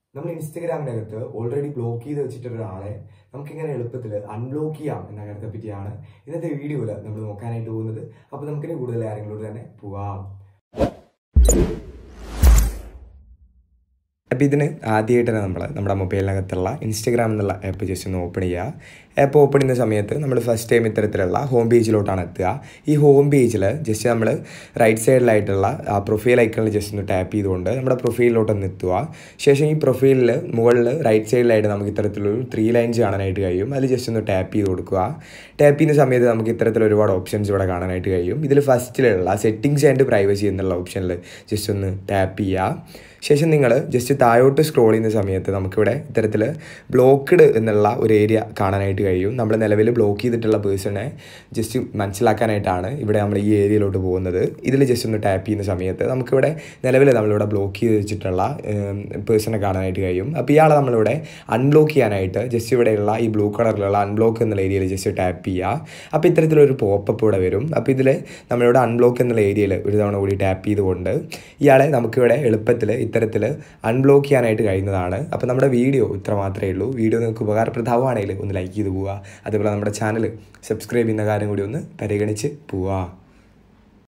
നമ്മൾ ഇൻസ്റ്റഗ്രാമിനകത്ത് already block ചെയ്ത് വെച്ചിട്ടുള്ള ഒരാളെ നമുക്ക് എങ്ങനെ എളുപ്പത്തിൽ അൺബ്ലോക്ക് ചെയ്യാം എന്ന കാര്യത്തെ പറ്റിയാണ് ഇന്നത്തെ വീഡിയോയിൽ നമ്മൾ നോക്കാനായിട്ട് പോകുന്നത് അപ്പോൾ നമുക്കിനി കൂടുതൽ കാര്യങ്ങളോട് തന്നെ പോവാം അപ്പോൾ ഇതിന് ആദ്യമായിട്ട് തന്നെ നമ്മൾ നമ്മുടെ മൊബൈലിനകത്തുള്ള ഇൻസ്റ്റഗ്രാം എന്നുള്ള ആപ്പ് ജസ്റ്റ് ഒന്ന് ഓപ്പൺ ചെയ്യുക ആപ്പ് ഓപ്പൺ ചെയ്യുന്ന സമയത്ത് നമ്മൾ ഫസ്റ്റ് ടൈം ഇത്തരത്തിലുള്ള ഹോം പേജിലോട്ടാണ് എത്തുക ഈ ഹോം പേജിൽ ജസ്റ്റ് നമ്മൾ റൈറ്റ് സൈഡിലായിട്ടുള്ള ആ പ്രൊഫൈൽ ഐക്കണിൽ ജസ്റ്റ് ഒന്ന് ടാപ്പ് ചെയ്തുകൊണ്ട് നമ്മുടെ പ്രൊഫൈലിലോട്ടൊന്ന് എത്തുക ശേഷം ഈ പ്രൊഫൈലിൽ മുകളിൽ റൈറ്റ് സൈഡിലായിട്ട് നമുക്ക് ഇത്തരത്തിലൊരു ത്രീ ലൈൻസ് കാണാനായിട്ട് കഴിയും അതിൽ ജസ്റ്റ് ഒന്ന് ടാപ്പ് ചെയ്ത് കൊടുക്കുക ടാപ്പ് ചെയ്യുന്ന സമയത്ത് നമുക്ക് ഇത്തരത്തിൽ ഒരുപാട് ഓപ്ഷൻസ് ഇവിടെ കാണാനായിട്ട് കഴിയും ഇതിൽ ഫസ്റ്റിലുള്ള സെറ്റിങ്സ് ആൻഡ് പ്രൈവസി എന്നുള്ള ഓപ്ഷനിൽ ജസ്റ്റ് ഒന്ന് ടാപ്പ് ചെയ്യുക ശേഷം നിങ്ങൾ ജസ്റ്റ് താഴോട്ട് സ്ക്രോൾ ചെയ്യുന്ന സമയത്ത് നമുക്കിവിടെ ഇത്തരത്തിൽ ബ്ലോക്ക്ഡ് എന്നുള്ള ഒരു ഏരിയ കാണാനായിട്ട് കഴിയും നമ്മൾ നിലവിൽ ബ്ലോക്ക് ചെയ്തിട്ടുള്ള പേഴ്സണെ ജസ്റ്റ് മനസ്സിലാക്കാനായിട്ടാണ് ഇവിടെ നമ്മൾ ഈ ഏരിയയിലോട്ട് പോകുന്നത് ഇതിൽ ജസ്റ്റ് ഒന്ന് ടാപ്പ് ചെയ്യുന്ന സമയത്ത് നമുക്കിവിടെ നിലവിൽ നമ്മളിവിടെ ബ്ലോക്ക് ചെയ്ത് വെച്ചിട്ടുള്ള പേഴ്സണെ കാണാനായിട്ട് കഴിയും അപ്പോൾ ഇയാളെ നമ്മളിവിടെ അൺബ്ലോക്ക് ചെയ്യാനായിട്ട് ജസ്റ്റ് ഇവിടെയുള്ള ഈ ബ്ലൂ കളറിലുള്ള അൺബ്ലോക്ക് എന്നുള്ള ഏരിയയിൽ ജസ്റ്റ് ടാപ്പ് ചെയ്യുക അപ്പോൾ ഇത്തരത്തിലൊരു പോപ്പപ്പ് ഇവിടെ വരും അപ്പോൾ ഇതിൽ നമ്മളിവിടെ അൺബ്ലോക്ക് എന്നുള്ള ഏരിയയിൽ ഒരു തവണ കൂടി ടാപ്പ് ചെയ്തുകൊണ്ട് ഇയാളെ നമുക്കിവിടെ എളുപ്പത്തിൽ ഇത്തരത്തിൽ അൺബ്ലോക്ക് ചെയ്യാനായിട്ട് കഴിയുന്നതാണ് അപ്പോൾ നമ്മുടെ വീഡിയോ ഇത്ര മാത്രമേ ഉള്ളൂ വീഡിയോ നിങ്ങൾക്ക് ഉപകാരപ്രദമാണെങ്കിൽ ഒന്ന് ലൈക്ക് ചെയ്ത് പോവുക അതുപോലെ നമ്മുടെ ചാനൽ സബ്സ്ക്രൈബ് ചെയ്യുന്ന കാര്യം കൂടി ഒന്ന് പരിഗണിച്ച് പോവുക